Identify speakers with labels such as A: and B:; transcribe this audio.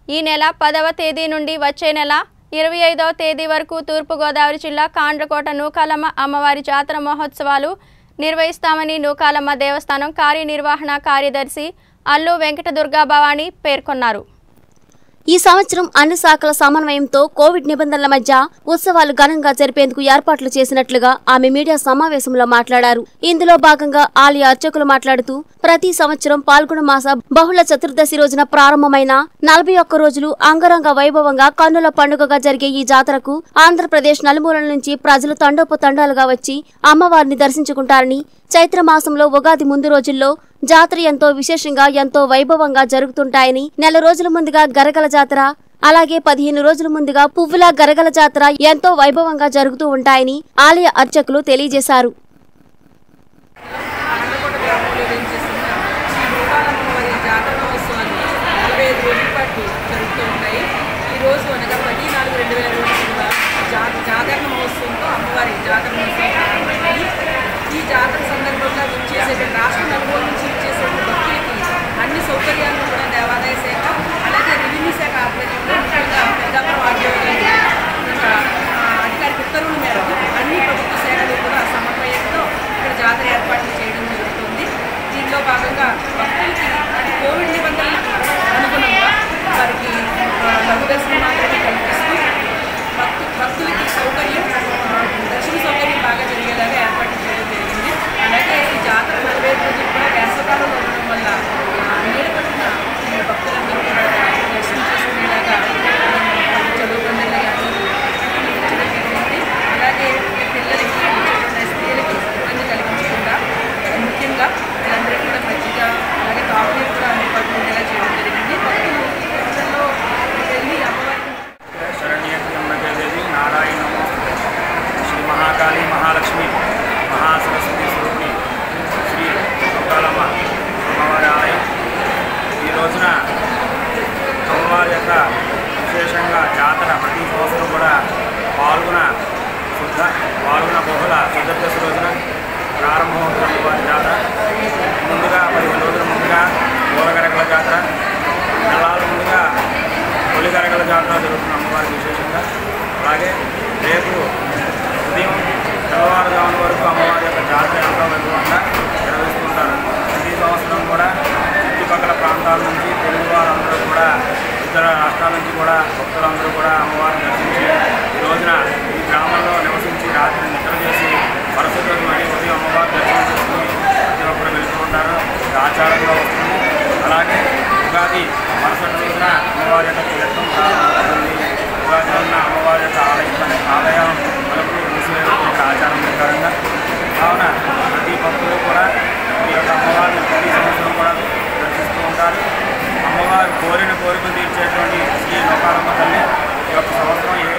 A: ఈ నెల పదవ తేదీ నుండి వచ్చే నెల ఇరవై ఐదవ తేదీ వరకు తూర్పుగోదావరి జిల్లా కాండ్రకోట నూకాలమ్మ అమ్మవారి జాతర మహోత్సవాలు నిర్వహిస్తామని నూకాలమ్మ దేవస్థానం కార్యనిర్వహణ కార్యదర్శి అల్లు వెంకట దుర్గా భవాని పేర్కొన్నారు
B: ఈ సంవత్సరం అన్ని శాఖల సమన్వయంతో కోవిడ్ నిబంధనల మధ్య ఉత్సవాలు ఘనంగా జరిపేందుకు ఏర్పాట్లు చేసినట్లుగా ఆమె మీడియా సమావేశంలో మాట్లాడారు ఇందులో భాగంగా ఆలయ అర్చకులు మాట్లాడుతూ ప్రతి సంవత్సరం పాల్గొన మాస బహుళ చతుర్దశి రోజున ప్రారంభమైన నలభై ఒక్క రోజులు అంగరంగ వైభవంగా కన్నుల పండుగగా జరిగే ఈ జాతరకు ఆంధ్రప్రదేశ్ నలుమూలల నుంచి ప్రజలు తండోపతండాలుగా వచ్చి అమ్మవారిని దర్శించుకుంటారని చైత్ర మాసంలో ఉగాది ముందు రోజుల్లో జాతర ఎంతో విశేషంగా ఎంతో వైభవంగా జరుగుతుంటాయని నెల రోజుల ముందుగా గరగల జాతర అలాగే పదిహేను రోజుల ముందుగా పువ్వుల గరగల జాతర ఎంతో వైభవంగా జరుగుతూ ఉంటాయని ఆలయ అర్చకులు తెలియజేశారు
C: ఆంధ్రకోట గ్రామంలో వేయించేస్తున్న శ్రీ గోపాలమ్మవారి జాతర మహోత్సవాలు నలభై ఐదు రోజుల పాటు జరుగుతూ ఉంటాయి ఈ రోజు అనగా పది నాలుగు రెండు వేల రోజుల జా జాగరణ మహోత్సవంతో అమ్మవారి జాతర మహోత్సవం ప్రారంభమైంది ఈ జాతర సందర్భంగా విచ్చేసే రాష్ట్ర నలుగురు నుంచి విచ్చేసే భక్తులకి అన్ని సౌకర్యాలను కూడా దేవాదాయ శాఖ అలాగే రెవెన్యూ శాఖ ఆధ్వర్యంలో ముఖ్యంగా పెద్దాపురం ఆర్డీఓ గారి యొక్క ఆ, అధికారిక ఉత్తర్వుల మేరకు అన్ని ప్రభుత్వ శాఖలు కూడా సమన్వయంతో ఇక్కడ జాతర ఏర్పాట్లు చేయడం జరుగుతుంది దీనిలో భాగంగా భక్తులకి అంటే కోవిడ్ నిబంధనలకు అనుగుణంగా వారికి ఆ, లఘు దర్శనం మాత్రమే కల్పిస్తూ భక్తు భక్తులకి సౌకర్యం ఆ, దర్శన సౌకర్యం బాగా జరిగేలాగా ఏర్పాట్లు చేయడం జరిగింది అలాగే ఈ జాతర నలభై ఐదు రోజులు కూడా వేసవకాలంలో ఉండడం వల్ల ఆ, నీడ పట్టిన ఈ భక్తులందరూ కూడా దర్శనం చేసుకునేలాగా చదువు పండుగ జరిగింది అలాగే పిల్లలకి వచ్చేటువంటి స్త్రీలకి ఇబ్బంది కలిగించకుండా ముఖ్యంగా వీళ్ళందరికీ కూడా మజ్జిగ అలాగే తాగునీరు కూడా అందుబాటులో ఉండేలా చేయడం జరిగింది భక్తులు ప్రజల్లో వెళ్ళి అమ్మవారికి
D: శరణ్యేదేవి నారాయణ నమోస్తుతే శ్రీ మహాకాళి మహాలక్ష్మి మహాసరస్వతి స్వరూపిణి శ్రీ గోపాలమ్మ అమ్మవారి ఆలయం ఈ రోజున అమ్మవారి యొక్క విశేషంగా జాతర ప్రతి సంవత్సరం కూడా పాల్గొన శుద్ధ పాల్గొన బహుళ చతుర్దశి రోజున ప్రారంభమవుతున్న అమ్మవారి జాతర ముందుగా పదిహేను రోజుల ముందుగా మూలగరగల జాతర నెలల ముందుగా తొలిగరగల జాతర జరుగుతున్న అమ్మవారికి విశేషంగా అలాగే రేపు ఉదయం తెల్లవారుజామున వరకు అమ్మవారి యొక్క జాతర ఎంతో వైభవంగా నిర్వహిస్తుంటారు ప్రతి సంవత్సరం కూడా చుట్టుపక్కల ప్రాంతాల నుంచి తెలుగు వారందరూ కూడా ఇతర రాష్ట్రాల నుంచి కూడా భక్తులందరూ కూడా అమ్మవారిని దర్శించి ఈ రోజున ఈ గ్రామంలో నివసించి రాత్రి నిద్ర చేసి మరుసటి రోజు మళ్ళీ ఉదయం అమ్మవారి దర్శనం చేసుకుని ప్రతి ఒక్కరు వెళ్తూ ఉంటారు ఇది ఆచారంగా వస్తుంది అలాగే ఉగాది మరుసటి రోజున అమ్మవారి యొక్క తీర్థం ప్రారంభమవుతుంది ఉగాది రోజున అమ్మవారి యొక్క ఆలయం ఆలయం మలుపులు మూసివేయడం ఆచారం ప్రకారంగా కావున ప్రతి భక్తులు కూడా ఈ యొక్క అమ్మవారిని ప్రతి సంవత్సరం కూడా దర్శిస్తూ ఉంటారు అమ్మవారు కోరిన కోరికలు తీర్చేటువంటి శ్రీ లోకాలమ్మ తల్లి ఈ యొక్క సంవత్సరం ఏ